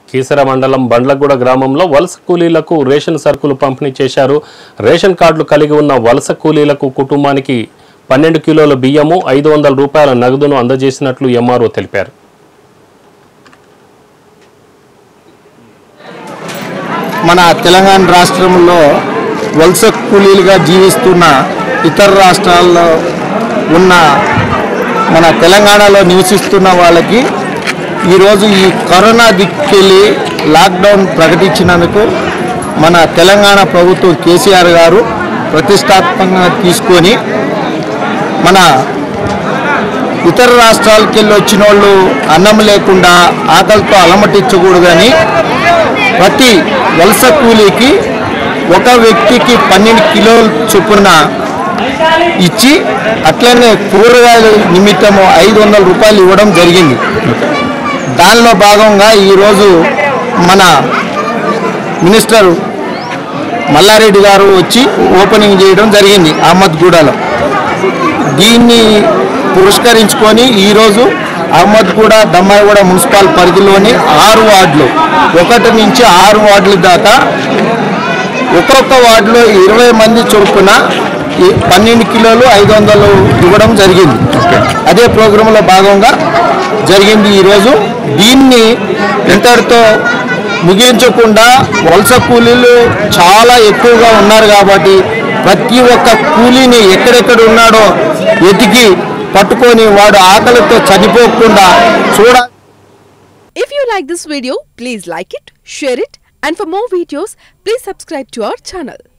కీసర మండలం బండ్లగూడ గ్రామంలో వలస కూలీలకు రేషన్ సరుకులు పంపిణీ చేశారు రేషన్ కార్డులు కలిగి ఉన్న వలస కూలీలకు కుటుంబానికి పన్నెండు కిలోల బియ్యము ఐదు వందల రూపాయల నగదును అందజేసినట్లు ఎంఆర్ఓ తెలిపారు మన తెలంగాణ రాష్ట్రంలో వలస కూలీలుగా జీవిస్తున్న ఇతర రాష్ట్రాల్లో ఉన్న మన తెలంగాణలో నివసిస్తున్న వాళ్ళకి ఈరోజు ఈ కరోనా దిక్కెళ్ళి లాక్డౌన్ ప్రకటించినందుకు మన తెలంగాణ ప్రభుత్వం కేసీఆర్ గారు ప్రతిష్టాత్మకంగా తీసుకొని మన ఇతర రాష్ట్రాలకు వెళ్ళి వచ్చిన వాళ్ళు అన్నం లేకుండా ఆకలితో అలమటించకూడదని ప్రతి వలస కూలీకి ఒక వ్యక్తికి పన్నెండు కిలోల చొప్పున ఇచ్చి అట్లనే కూరగాయల నిమిత్తము ఐదు వందల రూపాయలు ఇవ్వడం జరిగింది దానిలో భాగంగా ఈరోజు మన మినిస్టర్ మల్లారెడ్డి గారు వచ్చి ఓపెనింగ్ చేయడం జరిగింది అహ్మద్గూడలో దీన్ని పురస్కరించుకొని ఈరోజు అహ్మద్గూడ దమ్మాయిగూడ మున్సిపల్ పరిధిలోని ఆరు వార్డులు ఒకటి నుంచి ఆరు వార్డుల దాకా ఒక్కొక్క వార్డులో ఇరవై మంది చొప్పున ఈ పన్నెండు కిలోలు ఐదు వందలు ఇవ్వడం జరిగింది అదే ప్రోగ్రాంలో భాగంగా జరిగింది ఈరోజు దీన్ని ఇంతటితో ముగించకుండా వలస కూలీలు చాలా ఎక్కువగా ఉన్నారు కాబట్టి ప్రతి ఒక్క కూలీని ఎక్కడెక్కడ ఉన్నాడో వెతికి పట్టుకొని వాడు ఆకలితో చనిపోకుండా చూడ If you like this video, please like it, share it, and for more videos, please subscribe to our channel.